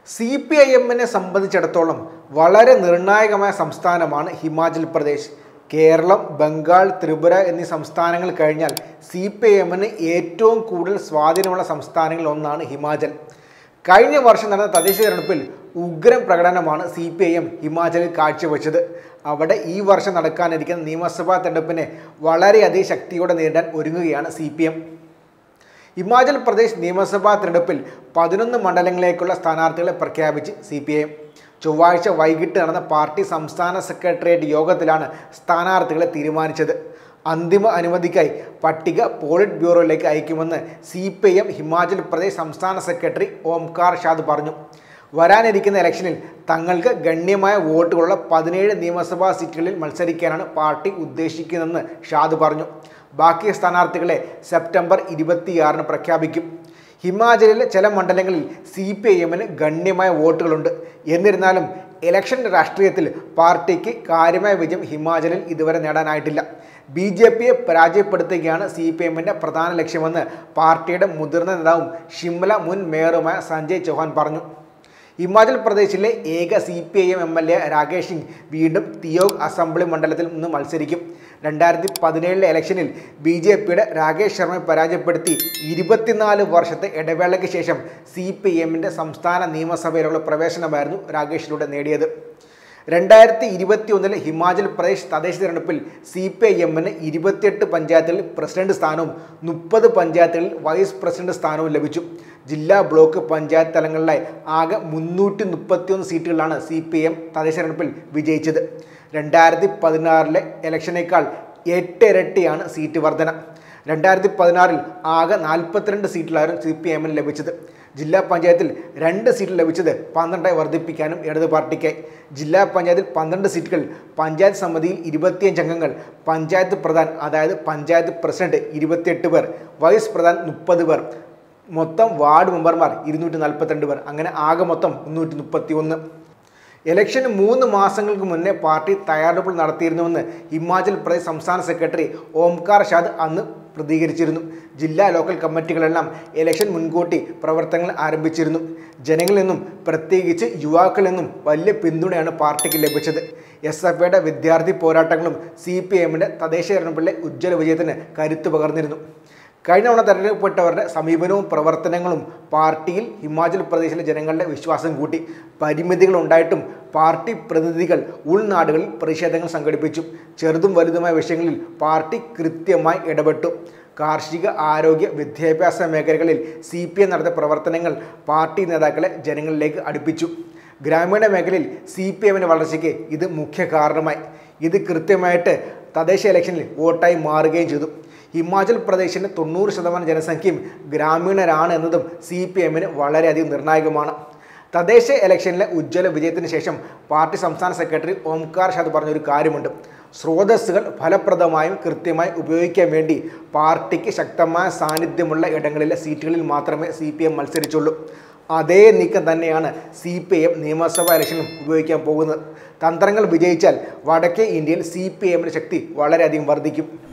C P I എമ്മിനെ സംബന്ധിച്ചിടത്തോളം വളരെ നിർണായകമായ സംസ്ഥാനമാണ് ഹിമാചൽ പ്രദേശ് കേരളം ബംഗാൾ ത്രിപുര എന്നീ സംസ്ഥാനങ്ങൾ കഴിഞ്ഞാൽ സി പി ഐ എമ്മിന് ഏറ്റവും കൂടുതൽ സ്വാധീനമുള്ള സംസ്ഥാനങ്ങളിൽ ഒന്നാണ് ഹിമാചൽ കഴിഞ്ഞ വർഷം നടന്ന തദ്ദേശ തെരഞ്ഞെടുപ്പിൽ ഉഗ്രം പ്രകടനമാണ് സി പി ഐ എം ഹിമാചലിൽ കാഴ്ചവെച്ചത് അവിടെ ഈ വർഷം നടക്കാനിരിക്കുന്ന നിയമസഭാ തെരഞ്ഞെടുപ്പിനെ വളരെയധികം ശക്തിയോടെ നേരിടാൻ ഒരുങ്ങുകയാണ് C P M Himachal Pradesh നിയമസഭാ തെരഞ്ഞെടുപ്പിൽ പതിനൊന്ന് മണ്ഡലങ്ങളിലേക്കുള്ള സ്ഥാനാർത്ഥികളെ പ്രഖ്യാപിച്ച് സി പി ഐ എം ചൊവ്വാഴ്ച വൈകിട്ട് നടന്ന പാർട്ടി സംസ്ഥാന സെക്രട്ടേറിയറ്റ് യോഗത്തിലാണ് സ്ഥാനാർത്ഥികളെ തീരുമാനിച്ചത് അന്തിമ അനുമതിക്കായി പട്ടിക പോളിറ്റ് ബ്യൂറോയിലേക്ക് അയക്കുമെന്ന് C P I M Himachal Pradesh സംസ്ഥാന സെക്രട്ടറി ഓംകാർ ഷാദ് പറഞ്ഞു വരാനിരിക്കുന്ന ഇലക്ഷനിൽ തങ്ങൾക്ക് ഗണ്യമായ വോട്ടുകളുള്ള പതിനേഴ് നിയമസഭാ സീറ്റുകളിൽ മത്സരിക്കാനാണ് പാർട്ടി ഉദ്ദേശിക്കുന്നതെന്ന് ഷാദ് പറഞ്ഞു ബാക്കി സ്ഥാനാർത്ഥികളെ സെപ്റ്റംബർ ഇരുപത്തിയാറിന് പ്രഖ്യാപിക്കും ഹിമാചലിലെ ചില മണ്ഡലങ്ങളിൽ സി പി ഐ എമ്മിന് ഗണ്യമായ വോട്ടുകളുണ്ട് എന്നിരുന്നാലും ഇലക്ഷൻ രാഷ്ട്രീയത്തിൽ പാർട്ടിക്ക് കാര്യമായ വിജയം ഹിമാചലിൽ ഇതുവരെ നേടാനായിട്ടില്ല ബി ജെ പിയെ പരാജയപ്പെടുത്തുകയാണ് സി പി എമ്മിൻ്റെ പ്രധാന ലക്ഷ്യമെന്ന് പാർട്ടിയുടെ മുതിർന്ന നേതാവും ഷിംല മുൻ മേയറുമായ സഞ്ജയ് ചൗഹാൻ പറഞ്ഞു ഹിമാചൽ പ്രദേശിലെ ഏക C P I M M L A Rakesh Singh വീണ്ടും തിയോഗ് അസംബ്ലി മണ്ഡലത്തിൽ നിന്ന് മത്സരിക്കും രണ്ടായിരത്തി പതിനേഴിലെ ഇലക്ഷനിൽ ബി ജെ പിയുടെ രാകേഷ് ശർമ്മയെ പരാജയപ്പെടുത്തി ഇരുപത്തിനാല് വർഷത്തെ ഇടവേളയ്ക്ക് ശേഷം സി പി എമ്മിൻ്റെ സംസ്ഥാന നിയമസഭയിലുള്ള പ്രവേശനമായിരുന്നു രാകേഷിലൂടെ നേടിയത് രണ്ടായിരത്തി ഇരുപത്തി ഒന്നിലെ ഹിമാചൽ പ്രദേശ് തദ്ദേശ തിരഞ്ഞെടുപ്പിൽ സി പി ഐ എമ്മിന് ഇരുപത്തിയെട്ട് പഞ്ചായത്തുകളിൽ പ്രസിഡന്റ് സ്ഥാനവും മുപ്പത് പഞ്ചായത്തുകളിൽ വൈസ് പ്രസിഡന്റ് സ്ഥാനവും ലഭിച്ചു ജില്ലാ ബ്ലോക്ക് പഞ്ചായത്ത് തലങ്ങളിലായി ആകെ മുന്നൂറ്റി മുപ്പത്തിയൊന്ന് സീറ്റുകളിലാണ് സി പി എം തദ്ദേശ തെരഞ്ഞെടുപ്പിൽ വിജയിച്ചത് രണ്ടായിരത്തി പതിനാറിലെ ഇലക്ഷനേക്കാൾ എട്ട് ഇരട്ടിയാണ് സീറ്റ് വർധന രണ്ടായിരത്തി പതിനാറിൽ ആകെ നാൽപ്പത്തിരണ്ട് സീറ്റിലായിരുന്നു സി പി എമ്മിന് ലഭിച്ചത് ജില്ലാ പഞ്ചായത്തിൽ രണ്ട് സീറ്റ് ലഭിച്ചത് പന്ത്രണ്ടായി വർദ്ധിപ്പിക്കാനും ഇടത് പാർട്ടിക്കായി ജില്ലാ പഞ്ചായത്തിൽ പന്ത്രണ്ട് സീറ്റുകൾ പഞ്ചായത്ത് സമിതിയിൽ ഇരുപത്തിയഞ്ച് അംഗങ്ങൾ പഞ്ചായത്ത് പ്രധാൻ അതായത് പഞ്ചായത്ത് പ്രസിഡന്റ് ഇരുപത്തിയെട്ട് പേർ വൈസ് പ്രധാൻ മുപ്പത് പേർ മൊത്തം വാർഡ് മെമ്പർമാർ ഇരുന്നൂറ്റി നാൽപ്പത്തിരണ്ട് പേർ അങ്ങനെ ആകെ മൊത്തം മുന്നൂറ്റി മുപ്പത്തി ഒന്ന് ഇലക്ഷന് മൂന്ന് മാസങ്ങൾക്ക് മുന്നേ പാർട്ടി തയ്യാറെടുപ്പുകൾ നടത്തിയിരുന്നുവെന്ന് ഹിമാചൽ പ്രദേശ് സംസ്ഥാന സെക്രട്ടറി ഓംകാർ ഷാദ് അന്ന് പ്രതികരിച്ചിരുന്നു ജില്ലാ ലോക്കൽ കമ്മിറ്റികളെല്ലാം ഇലക്ഷൻ മുൻകൂട്ടി പ്രവർത്തനങ്ങൾ ആരംഭിച്ചിരുന്നു ജനങ്ങളിൽ നിന്നും പ്രത്യേകിച്ച് യുവാക്കളിൽ നിന്നും വലിയ പിന്തുണയാണ് പാർട്ടിക്ക് ലഭിച്ചത് എസ് എഫ് ഐയുടെ വിദ്യാർത്ഥി പോരാട്ടങ്ങളും സി പി എമ്മിൻ്റെ തദ്ദേശ തെരഞ്ഞെടുപ്പിലെ ഉജ്ജ്വല വിജയത്തിന് കരുത്തു പകർന്നിരുന്നു കഴിഞ്ഞ തവണ തെരഞ്ഞെടുക്കപ്പെട്ടവരുടെ സമീപനവും പ്രവർത്തനങ്ങളും പാർട്ടിയിൽ ഹിമാചൽ പ്രദേശിലെ ജനങ്ങളുടെ വിശ്വാസം കൂട്ടി പരിമിതികൾ ഉണ്ടായിട്ടും പാർട്ടി പ്രതിനിധികൾ ഉൾനാടുകളിൽ പ്രതിഷേധങ്ങൾ സംഘടിപ്പിച്ചു ചെറുതും വലുതുമായ വിഷയങ്ങളിൽ പാർട്ടി കൃത്യമായി ഇടപെട്ടു കാർഷിക ആരോഗ്യ വിദ്യാഭ്യാസ മേഖലകളിൽ സി പി എം നടത്തിയ പ്രവർത്തനങ്ങൾ പാർട്ടി നേതാക്കളെ ജനങ്ങളിലേക്ക് അടുപ്പിച്ചു ഗ്രാമീണ മേഖലയിൽ സി പി എമ്മിൻ്റെ വളർച്ചയ്ക്ക് ഇത് മുഖ്യ കാരണമായി ഇത് കൃത്യമായിട്ട് തദ്ദേശ ഇലക്ഷനിൽ വോട്ടായി മാറുകയും ചെയ്തു ഹിമാചൽ പ്രദേശിൻ്റെ തൊണ്ണൂറ് ശതമാനം ജനസംഖ്യയും ഗ്രാമീണരാണ് എന്നതും സി പി എമ്മിന് വളരെയധികം നിർണായകമാണ് തദ്ദേശ ഇലക്ഷനിലെ ഉജ്ജ്വല വിജയത്തിന് ശേഷം പാർട്ടി സംസ്ഥാന സെക്രട്ടറി ഓംകാർ ഷാദ് പറഞ്ഞൊരു കാര്യമുണ്ട് സ്രോതസ്സുകൾ ഫലപ്രദമായും കൃത്യമായി ഉപയോഗിക്കാൻ വേണ്ടി പാർട്ടിക്ക് ശക്തമായ സാന്നിധ്യമുള്ള ഇടങ്ങളിലെ സീറ്റുകളിൽ മാത്രമേ സി പി എം മത്സരിച്ചുള്ളൂ അതേ നീക്കം തന്നെയാണ് സി പി എം നിയമസഭാ ഇലക്ഷനിലും ഉപയോഗിക്കാൻ പോകുന്നത് തന്ത്രങ്ങൾ വിജയിച്ചാൽ വടക്കേ ഇന്ത്യയിൽ സി പി എമ്മിൻ്റെ ശക്തി വളരെയധികം വർദ്ധിക്കും